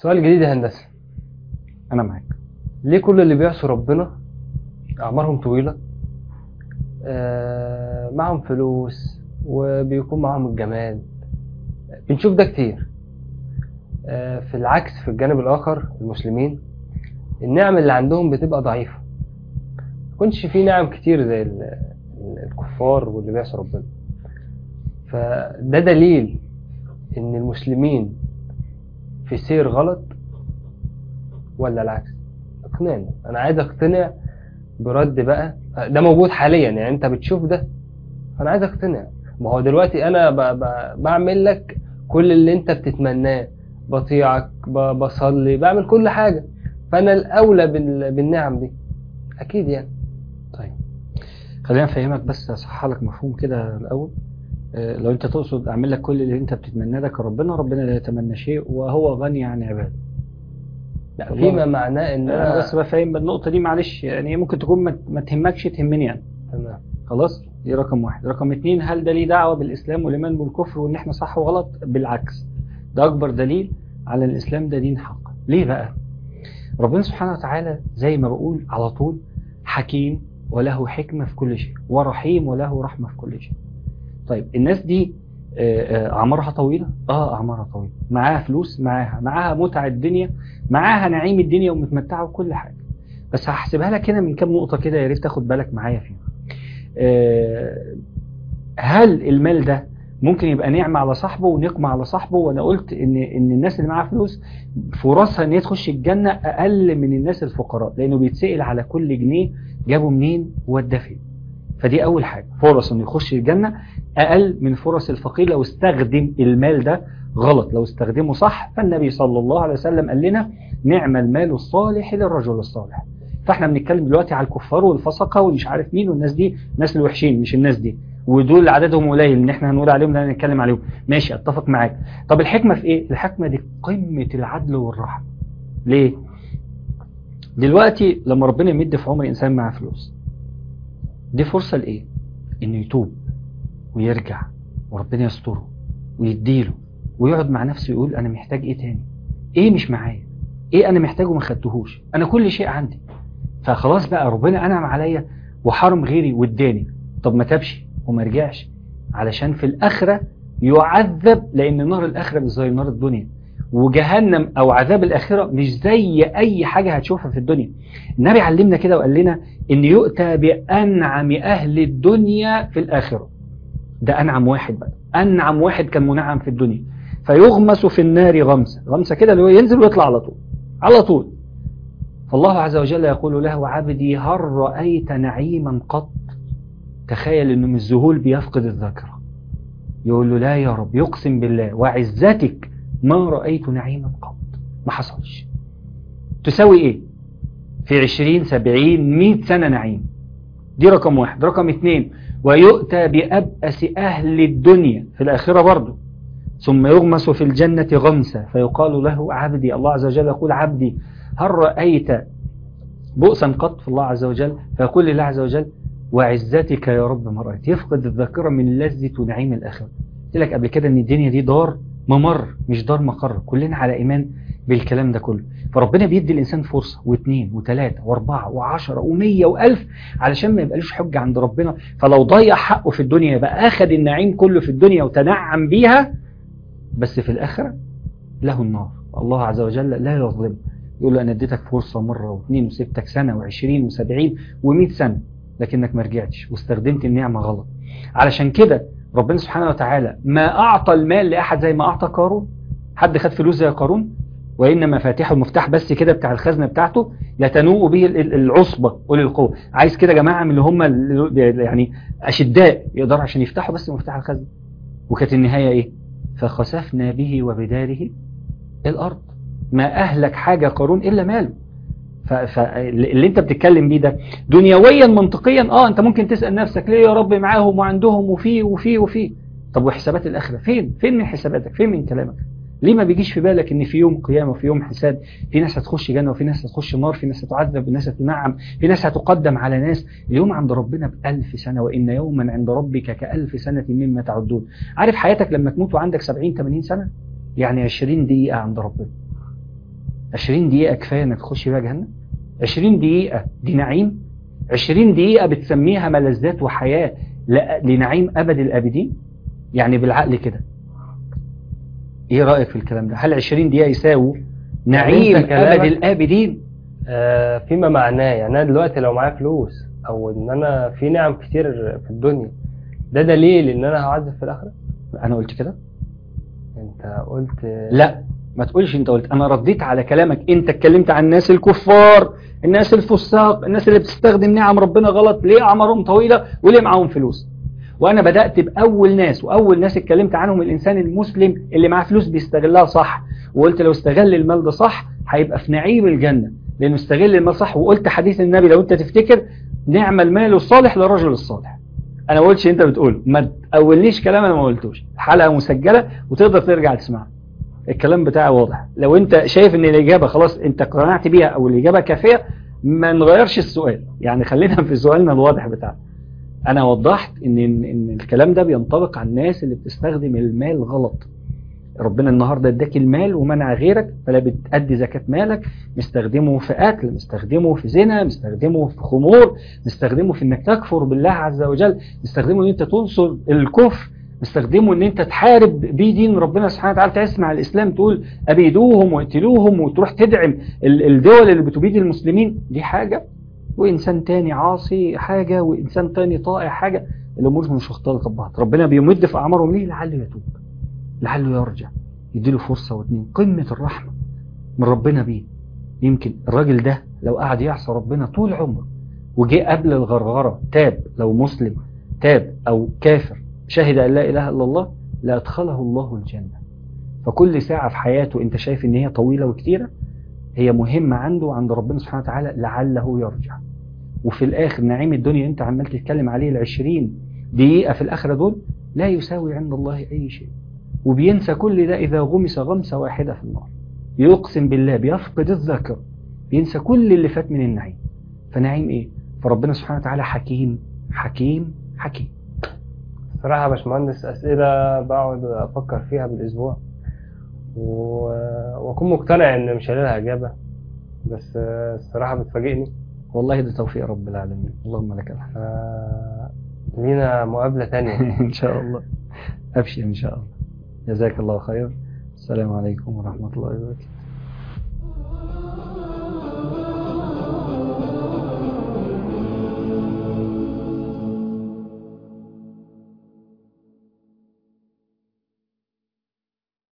سؤال جديد يا هندسة انا معاك ليه كل اللي بيعصوا ربنا أعمارهم طويلة آه معهم فلوس وبيكون معهم الجمال بنشوف ده كتير آه في العكس في الجانب الآخر المسلمين النعم اللي عندهم بتبقى ضعيفة ميكونش في نعم كتير زي ال- الكفار واللي بيعصوا ربنا فده دليل إن المسلمين في سير غلط ولا العكس اقنعني انا عايز اقتنع برد بقى ده موجود حاليا يعني انت بتشوف ده فانا عايز اقتنع ما هو دلوقتي انا ب... ب... بعمل لك كل اللي انت بتتمناه بطيعك ب... بصلي بعمل كل حاجة فانا الاولى بال... بالنعم دي اكيد يعني طيب خلينا افهمك بس اصحح لك مفهوم كده الاول آه، لو انت تقصد اعمل لك كل اللي انت بتتمناه ده كربنا ربنا لا يتمنى شيء وهو غني عن عباده لا والله. فيما معناه ان انا انا بس بفهم النقطه دي معلش يعني ممكن تكون ما- ما تهمكش تهمني انا تمام خلاص دي رقم واحد رقم اتنين هل ده ليه دعوه بالاسلام والايمان بالكفر وان احنا صح وغلط بالعكس ده اكبر دليل على الاسلام ده دين حق ليه بقى ربنا سبحانه وتعالى زي ما بقول على طول حكيم وله حكمه في كل شيء ورحيم وله رحمه في كل شيء طيب الناس دي آه، آه، اعمارها طويله اه اعمارها طويله معاها فلوس معاها معاها متع الدنيا معاها نعيم الدنيا ومتمتعه بكل حاجه بس هحسبها لك هنا من كام نقطه كده يا ريت تاخد بالك معايا فيها آه، هل المال ده ممكن يبقى نعمة على صاحبه ونقمة على صاحبه وانا قلت ان ان الناس اللي معاها فلوس فرصها ان هي تخش الجنة اقل من الناس الفقراء لانه بيتسأل على كل جنيه جابه منين ووداه فين فدي اول حاجة فرص انه يخش الجنة اقل من فرص الفقير لو استخدم المال ده غلط لو استخدمه صح فالنبي صلى الله عليه وسلم قال لنا نعم المال الصالح للرجل الصالح فاحنا بنتكلم دلوقتي على الكفار والفسقه والمش عارف مين والناس دي الناس الوحشين مش الناس دي ودول عددهم قليل ان احنا هنقول عليهم لا نتكلم عليهم ماشي اتفق معاك طب الحكمه في ايه الحكمه دي قمه العدل والرحمه ليه دلوقتي لما ربنا يمد في عمر انسان معاه فلوس دي فرصه لايه انه يتوب ويرجع وربنا يستره ويديله ويقعد مع نفسه يقول انا محتاج ايه تاني ايه مش معايا ايه انا محتاجه ما خدتهوش انا كل شيء عندي فخلاص بقى ربنا انعم عليا وحرم غيري واداني طب ما تابش وما رجعش علشان في الاخره يعذب لان نار الاخره مش زي نار الدنيا وجهنم او عذاب الاخره مش زي اي حاجه هتشوفها في الدنيا النبي علمنا كده وقال لنا ان يؤتى بانعم اهل الدنيا في الاخره ده انعم واحد بقى انعم واحد كان منعم في الدنيا فيغمس في النار غمسه غمسه كده اللي هو ينزل ويطلع على طول على طول فالله عز وجل يقول له عبدي هل رأيت نعيما قط تخيل انه من الذهول بيفقد الذاكرة يقول له لا يا رب يقسم بالله وعزتك ما رأيت نعيما قط ما حصلش تساوي ايه في عشرين سبعين مئة سنة نعيم دي رقم واحد رقم اتنين ويؤتى بأبأس أهل الدنيا في الآخرة برضه ثم يغمس في الجنة غمسة فيقال له عبدي الله عز وجل يقول عبدي هل رأيت بؤسا قط في الله عز وجل فيقول لله عز وجل وعزتك يا رب ما رأيت يفقد الذاكرة من لذة ونعيم الآخرة قلت لك قبل كده ان الدنيا دي دار ممر مش دار مقر كلنا على إيمان بالكلام ده كله فربنا بيدي الإنسان فرصة واثنين وثلاثة واربعة وعشرة ومية وألف علشان ما يبقالوش حجة عند ربنا فلو ضيع حقه في الدنيا يبقى أخد النعيم كله في الدنيا وتنعم بيها بس في الآخرة له النار الله عز وجل لا يظلم يقول له أنا اديتك فرصة مرة واثنين وسبتك سنة وعشرين وسبعين ومئة سنة لكنك ما رجعتش واستخدمت النعمة غلط علشان كده ربنا سبحانه وتعالى ما أعطى المال لأحد زي ما أعطى قارون حد خد فلوس زي قارون وإن مفاتيحه المفتاح بس كده بتاع الخزنة بتاعته يتنوء به العصبة أولي القوة عايز كده جماعة من اللي هم يعني أشداء يقدروا عشان يفتحوا بس مفتاح الخزنة وكانت النهاية إيه فخسفنا به وبداره الأرض ما أهلك حاجة قارون إلا ماله فاللي انت بتتكلم بيه ده دنيويا منطقيا اه انت ممكن تسأل نفسك ليه يا رب معاهم وعندهم وفيه وفيه وفيه طب وحسابات الآخرة فين فين من حساباتك فين من كلامك ليه ما بيجيش في بالك ان في يوم قيامة وفي يوم حساب في ناس هتخش جنة وفي ناس هتخش نار في ناس هتعذب وناس هتنعم في ناس هتقدم على ناس اليوم عند ربنا بألف سنة وإن يوما عند ربك كألف سنة مما تعدون عارف حياتك لما تموت وعندك 70 80 سنة يعني 20 دقيقة عند ربنا 20 دقيقة كفاية انك تخش بيها جهنم 20 دقيقة دي نعيم 20 دقيقة بتسميها ملذات وحياة ل- لنعيم أبد الآبدين يعني بالعقل كده ايه رأيك في الكلام ده هل 20 دقيقة يساووا نعيم أنت كلامك- أبد الآبدين آه، فيما معناه يعني انا دلوقتي لو معايا فلوس او ان انا في نعم كتير في الدنيا ده دليل ان انا هعذب في الاخره انا قلت كده انت قلت لا ما تقولش انت قلت انا رديت على كلامك انت اتكلمت عن الناس الكفار الناس الفساق الناس اللي بتستخدم نعم ربنا غلط ليه اعمارهم طويله وليه معاهم فلوس وانا بدات باول ناس واول ناس اتكلمت عنهم الانسان المسلم اللي معاه فلوس بيستغلها صح وقلت لو استغل المال ده صح هيبقى في نعيم الجنه لانه استغل المال صح وقلت حديث النبي لو انت تفتكر نعم المال الصالح للرجل الصالح انا ما قلتش انت بتقوله ما تقولنيش كلام انا ما قلتوش الحلقه مسجله وتقدر ترجع تسمعها الكلام بتاعي واضح لو انت شايف ان الاجابه خلاص انت اقتنعت بيها او الاجابه كافيه ما نغيرش السؤال يعني خلينا في سؤالنا الواضح بتاعنا انا وضحت ان ان إن الكلام ده بينطبق على الناس اللي بتستخدم المال غلط ربنا النهارده اداك المال ومنع غيرك فلا بتأدي زكاة مالك مستخدمه في قتل مستخدمه في زنا مستخدمه في خمور مستخدمه في انك تكفر بالله عز وجل مستخدمه ان انت تنصر الكفر مستخدمه ان انت تحارب بيه دين ربنا سبحانه وتعالى تسمع الاسلام تقول ابيدوهم واقتلوهم وتروح تدعم ال- الدول اللي بتبيد المسلمين دي حاجة وانسان تاني عاصي حاجة وانسان تاني طائع حاجة الامور مش مختلطة ببعض ربنا بيمد في اعمارهم ليه لعله يتوب لعله يرجع يديله فرصة واتنين قمة الرحمة من ربنا بيه يمكن الراجل ده لو قعد يعصى ربنا طول عمره وجه قبل الغرغرة تاب لو مسلم تاب أو كافر شهد أن لا إله إلا الله لأدخله الله الجنة فكل ساعة في حياته أنت شايف إن هي طويلة وكتيرة هي مهمة عنده عند ربنا سبحانه وتعالى لعله يرجع وفي الآخر نعيم الدنيا أنت عمال تتكلم عليه العشرين دقيقة في الآخرة دول لا يساوي عند الله أي شيء وبينسى كل ده إذا غمس غمسة واحدة في النار يقسم بالله بيفقد الذاكرة بينسى كل اللي فات من النعيم فنعيم إيه؟ فربنا سبحانه وتعالى حكيم حكيم حكيم صراحة يا باشمهندس أسئلة بقعد أفكر فيها بالأسبوع و... وأكون مقتنع إن مش هلاقي لها إجابة بس آه، الصراحة بتفاجئني والله ده توفيق رب العالمين اللهم لك الحمد آه، لينا مقابلة تانية إن شاء الله أبشر إن شاء الله جزاك الله خير السلام عليكم ورحمة الله وبركاته